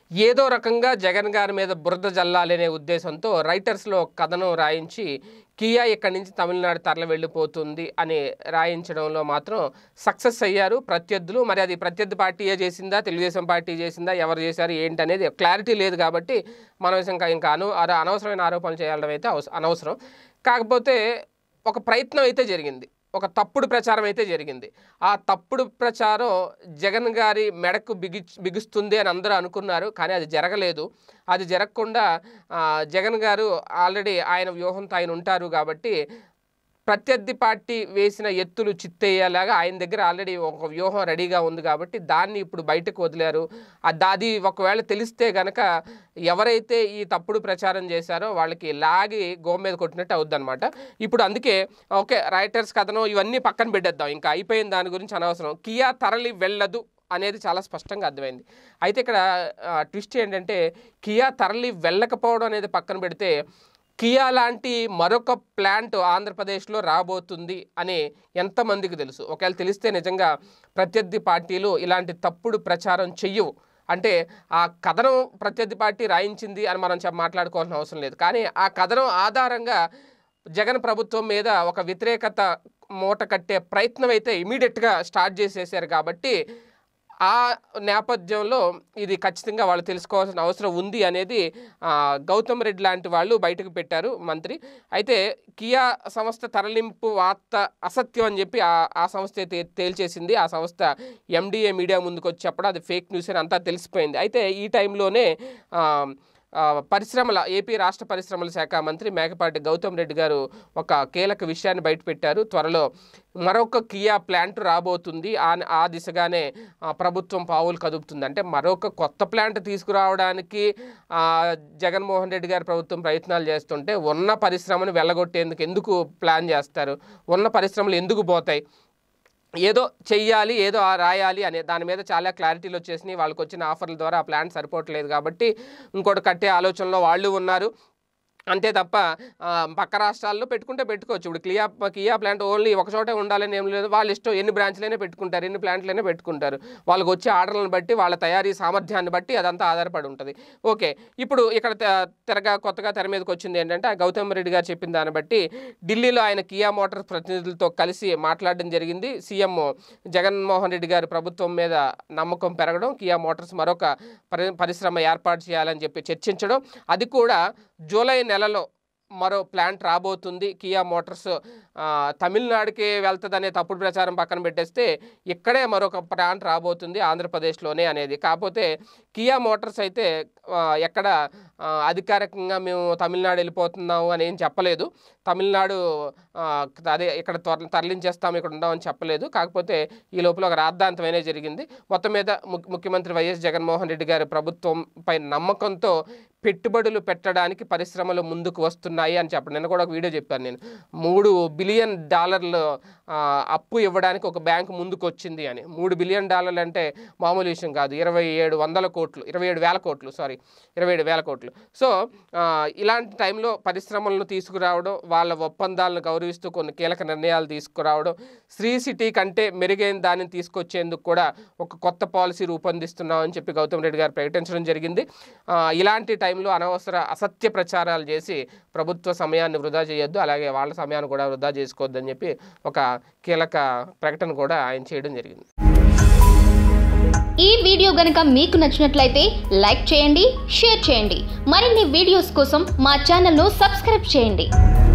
ఏదో రకంగా జగన్ గారి మీద బురద జల్లాలనే ఉద్దేశంతో రైటర్స్లో ఒక కథనం రాయించి కియా ఇక్కడి నుంచి తమిళనాడు తరలి వెళ్ళిపోతుంది అని రాయించడంలో మాత్రం సక్సెస్ అయ్యారు ప్రత్యర్థులు మరి అది ప్రత్యర్థి పార్టీయే చేసిందా తెలుగుదేశం పార్టీ చేసిందా ఎవరు చేశారు ఏంటి అనేది క్లారిటీ లేదు కాబట్టి మనం ఇంకా ఇంకా అను అర- అనవసరమైన ఆరోపణలు చేయడం అయితే అవస- అనవసరం కాకపోతే ఒక ప్రయత్నం అయితే జరిగింది ఒక తప్పుడు ప్రచారం అయితే జరిగింది ఆ తప్పుడు ప్రచారం జగన్ గారి మెడకు బిగి బిగుస్తుంది అని అందరూ అనుకున్నారు కానీ అది జరగలేదు అది జరగకుండా ఆ, జగన్ గారు ఆల్రెడీ ఆయన వ్యూహంతో ఆయన ఉంటారు కాబట్టి ప్రత్యర్థి పార్టీ వేసిన ఎత్తులు చిత్తేయేలాగా ఆయన దగ్గర ఆల్రెడీ ఒక వ్యూహం రెడీగా ఉంది కాబట్టి దాన్ని ఇప్పుడు బయటకు వదిలారు అది అది ఒకవేళ తెలిస్తే గనక ఎవరైతే ఈ తప్పుడు ప్రచారం చేశారో వాళ్ళకి లాగి గోమ మీద కొట్టినట్టు అవుద్దన్నమాట ఇప్పుడు అందుకే ఓకే రైటర్స్ కథనం ఇవన్నీ పక్కన పెట్టేద్దాం ఇంకా అయిపోయిన దాని గురించి అనవసరం కియా తరలి వెళ్ళదు అనేది చాలా స్పష్టంగా అర్థమైంది అయితే ఇక్కడ ట్విస్ట్ ఏంటంటే కియా తరలి వెళ్ళకపోవడం అనేది పక్కన పెడితే కియా లాంటి మరొక ప్లాంట్ ఆంధ్రప్రదేశ్లో రాబోతుంది అని ఎంతమందికి తెలుసు ఒకవేళ తెలిస్తే నిజంగా ప్రత్యర్థి పార్టీలు ఇలాంటి తప్పుడు ప్రచారం చెయ్యవు అంటే ఆ కథనం ప్రత్యర్థి పార్టీ రాయించింది అని మనం చెప్ప మాట్లాడుకోవాల్సిన అవసరం లేదు కానీ ఆ కథనం ఆధారంగా జగన్ ప్రభుత్వం మీద ఒక వ్యతిరేకత మూట కట్టే ప్రయత్నం అయితే ఇమీడియట్గా స్టార్ట్ చేసేసారు కాబట్టి ఆ నేపథ్యంలో ఇది ఖచ్చితంగా వాళ్ళు తెలుసుకోవాల్సిన అవసరం ఉంది అనేది ఆ, గౌతమ్ రెడ్డి లాంటి వాళ్ళు బయటకు పెట్టారు మంత్రి అయితే కియా సంస్థ తరలింపు వార్త అసత్యం అని చెప్పి ఆ ఆ సంస్థ అయితే తేల్చేసింది ఆ సంస్థ ఎండిఏ మీడియా ముందుకు వచ్చి చెప్పడం అది ఫేక్ న్యూస్ అని అంతా తెలిసిపోయింది అయితే ఈ టైంలోనే ఆ, ఆ, పరిశ్రమల ఏపీ రాష్ట్ర పరిశ్రమల శాఖ మంత్రి మేకపాటి గౌతమ్ రెడ్డి గారు ఒక కీలక విషయాన్ని బయటపెట్టారు త్వరలో మరొక కియా ప్లాంట్ రాబోతుంది ఆ ఆ దిశగానే ఆ, ప్రభుత్వం పావులు కదుపుతుంది అంటే మరొక కొత్త ప్లాంట్ తీసుకురావడానికి ఆ, జగన్మోహన్ రెడ్డి గారి ప్రభుత్వం ప్రయత్నాలు చేస్తుంటే ఉన్న పరిశ్రమను వెళ్ళగొట్టేందుకు ఎందుకు ప్లాన్ చేస్తారు ఉన్న పరిశ్రమలు ఎందుకు పోతాయి ఏదో చెయ్యాలి ఏదో ఆ రాయాలి అనే దాని మీద చాలా క్లారిటీలు వచ్చేసినాయి వాళ్ళకి వచ్చిన ఆఫర్ల ద్వారా ఆ ప్లాన్ సరిపోవట్లేదు కాబట్టి ఇంకోటి కట్టే ఆలోచనలో వాళ్ళు ఉన్నారు అంతే తప్ప ఆ, పక్క రాష్ట్రాల్లో పెట్టుకుంటే పెట్టుకోవచ్చు ఇప్పుడు కియా కియా ప్లాంట్ ఓన్లీ ఒక చోటే ఉండాలని ఏం లేదు వాళ్ళ ఇష్టం ఎన్ని బ్రాంచ్లైనా పెట్టుకుంటారు ఎన్ని ప్లాంట్లైనా పెట్టుకుంటారు వాళ్ళకి వచ్చే ఆర్డర్లను బట్టి వాళ్ళ తయారీ సామర్థ్యాన్ని బట్టి అదంతా ఆధారపడి ఉంటుంది ఓకే ఇప్పుడు ఇక్కడ తె- తెరగా కొత్తగా తెర మీదకి వచ్చింది ఏంటంటే ఆ గౌతమ్ రెడ్డి గారు చెప్పిన దాన్ని బట్టి ఢిల్లీలో ఆయన కియా మోటార్స్ ప్రతినిధులతో కలిసి మాట్లాడడం జరిగింది సీఎం జగన్మోహన్ రెడ్డి గారి ప్రభుత్వం మీద నమ్మకం పెరగడం కియా మోటార్స్ మరొక పరి పరిశ్రమ ఏర్పాటు చేయాలని చెప్పి చర్చించడం అది కూడా జూలై నెలలో మరో ప్లాంట్ రాబోతుంది కియా మోటార్స్ ఆ, తమిళనాడుకి వెళ్తుందనే తప్పుడు ప్రచారం పక్కన పెట్టేస్తే ఇక్కడే మరొక ప్లాంట్ రాబోతుంది ఆంధ్రప్రదేశ్లోనే అనేది కాకపోతే కియా మోటార్స్ అయితే ఆ, ఎక్కడ ఆ, అధికారికంగా మేము తమిళనాడు వెళ్ళిపోతున్నాము అని ఏం చెప్పలేదు తమిళనాడు ఆ, అదే ఇక్కడ త్వర తరలించేస్తాం ఇక్కడ ఉందామని చెప్పలేదు కాకపోతే ఈ లోపల ఒక రాద్ధాంతమైనా జరిగింది మొత్తం మీద ము- ముఖ్యమంత్రి వైఎస్ జగన్మోహన్ రెడ్డి గారి ప్రభుత్వంపై నమ్మకంతో పెట్టుబడులు పెట్టడానికి పరిశ్రమలు ముందుకు వస్తున్నాయి అని చెప్పండి నేను కూడా ఒక వీడియో చెప్పాను నేను మూడు బిలియన్ డాలర్లు ఆ, అప్పు ఇవ్వడానికి ఒక బ్యాంకు ముందుకు వచ్చింది అని మూడు బిలియన్ డాలర్లు అంటే మామూలు విషయం కాదు ఇరవై ఏడు వందల కోట్లు ఇరవై ఏడు వేల కోట్లు సారీ ఇరవై ఏడు వేల కోట్లు సో ఆ, ఇలాంటి టైంలో పరిశ్రమలను తీసుకురావడం వాళ్ళ ఒప్పందాలను గౌరవిస్తూ కొన్ని కీలక నిర్ణయాలు తీసుకురావడం శ్రీ సిటీ కంటే మెరుగైన దానిని తీసుకొచ్చేందుకు కూడా ఒక కొత్త పాలసీ రూపొందిస్తున్నామని చెప్పి గౌతమ్ రెడ్డి గారు ప్రకటించడం జరిగింది ఆ, ఇలాంటి టైంలో అనవసర అసత్య ప్రచారాలు చేసి ప్రభుత్వ సమయాన్ని వృధా చేయొద్దు అలాగే వాళ్ళ సమయాన్ని కూడా వృధా చేసుకోవద్దని చెప్పి ఒక కీలక ప్రకటన కూడా ఆయన చేయడం జరిగింది ఈ వీడియో గనక మీకు నచ్చినట్లయితే లైక్ చేయండి షేర్ చేయండి మరిన్ని వీడియోస్ కోసం మా ఛానల్ను సబ్స్క్రైబ్ చేయండి